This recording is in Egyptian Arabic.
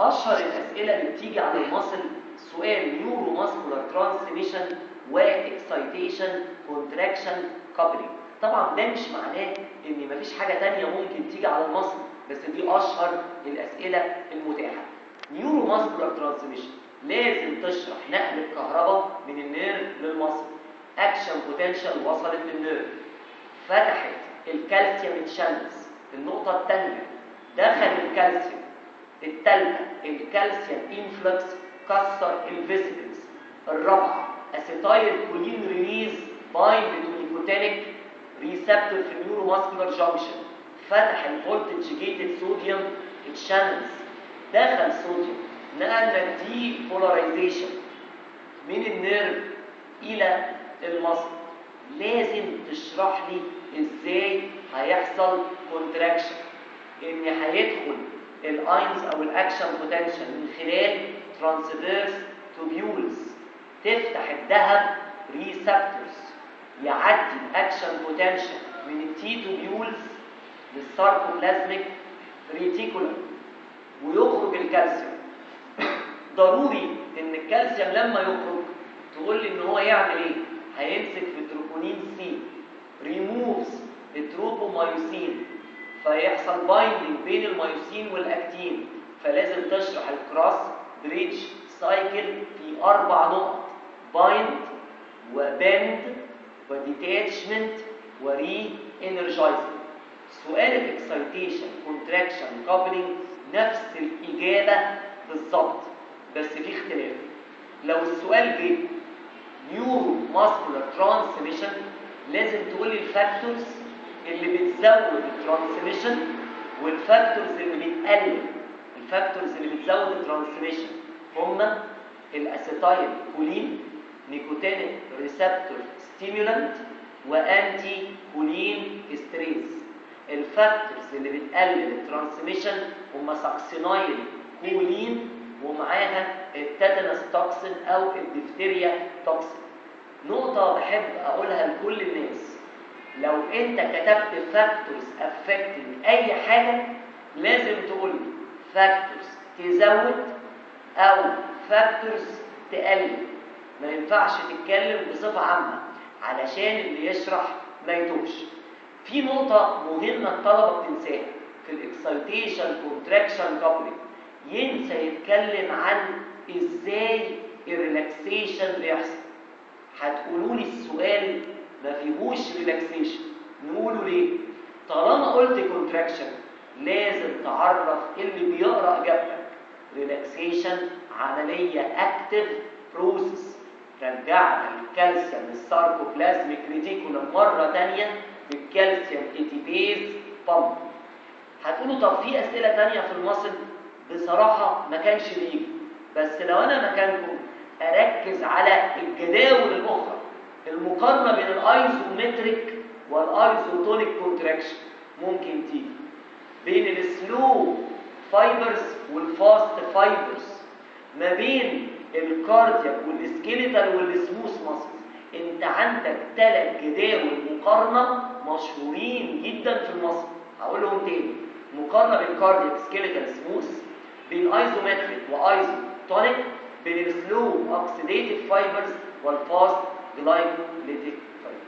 اشهر الاسئله اللي بتيجي على المصل سؤال نيورو ماسكولار ترانسميشن واكسايتيشن كونتراكشن كابلينج طبعا ده مش معناه ان مفيش حاجه تانية ممكن تيجي على المصل بس دي اشهر الاسئله المتاحه نيورو ماسكولار ترانسميشن لازم تشرح نقل الكهرباء من النيرف للمصل اكشن بوتنشال وصلت للنيرف فتحت الكالسيوم تشانلز النقطه الثانيه دخل الكالسيوم الثالثه الكالسيوم انفلكس كسر الفيسيكلز الرابعه اسيتايل كولين ريليز بايند تو نيكوتينيك ريسبتور في النيورو ماسكولار جانكشن فتح الفولتج جيتد صوديوم تشانلز دخل صوديوم نقلنا دي بولاريزيشن من النيرف الى المصل لازم تشرح لي ازاي هيحصل كونتراكشن ان هيدخل الاينز او الاكشن بوتنشال من خلال ترانسفيرس توبيولز تفتح الذهب ريسبتورز يعدي الاكشن بوتنشال من التي توبيولز للساركوبلازميك ريتيكولم ويخرج الكالسيوم ضروري ان الكالسيوم لما يخرج تقول لي ان هو يعمل ايه هيمسك في تروبونين سي ريموفز التروبومايوسين فيحصل بايندنج بين المايوسين والاكتين فلازم تشرح الكراس بريدج سايكل في اربع نقط بايند وبند وديتاتشمنت وري انرجايزنج سؤال الاكسايتيشن كونتراكشن كابلينج نفس الاجابه بالظبط بس في اختلاف لو السؤال جه نيورو ماسكولار ترانسميشن لازم تقول لي الفاكتورز اللي بتزود الترانسميشن والفاكتورز اللي بتقلل الفاكتورز اللي بتزود الترانسميشن هما الاسيتايل كولين نيكوتينيك ريسبتور ستيمولانت وانتي كولين استريز الفاكتورز اللي بتقلل الترانسميشن هما ساكسينايل كولين ومعاها التاتنس توكسين او الدفتيريا توكسين نقطة بحب اقولها لكل الناس لو انت كتبت فاكتورز افكتنج اي حاجة لازم تقول لي فاكتورز تزود او فاكتورز تقلل ما ينفعش تتكلم بصفة عامة علشان اللي يشرح ما يتوبش في نقطة مهمة الطلبة بتنساها في الاكسايتيشن كونتراكشن كابلينج ينسى يتكلم عن ازاي الريلاكسيشن بيحصل هتقولوا لي السؤال ما فيهوش ريلاكسيشن نقوله ليه طالما قلت كونتراكشن لازم تعرف اللي بيقرا اجابتك ريلاكسيشن عمليه اكتف بروسيس رجعنا الكالسيوم للساركوبلازميك ريتيكولم مره ثانيه بالكالسيوم اتيبيز بامب هتقولوا طب في اسئله ثانيه في المصل بصراحه ما كانش بيجي بس لو انا مكانكم اركز على الجداول الاخرى المقارنه بين الايزومتريك والايزوتونيك كونتراكشن ممكن تيجي بين السلو فايبرز والفاست فايبرز ما بين الكاردياك والسكيليتال والسموث ماسل انت عندك ثلاث جداول مقارنه مشهورين جدا في المصل هقولهم تاني مقارنه بين كاردياك سكيليتال سموث بين ايزومتريك وايزوتونيك بين السلو اوكسيديتيف فايبرز والفاست جلايكوليتيك فايبرز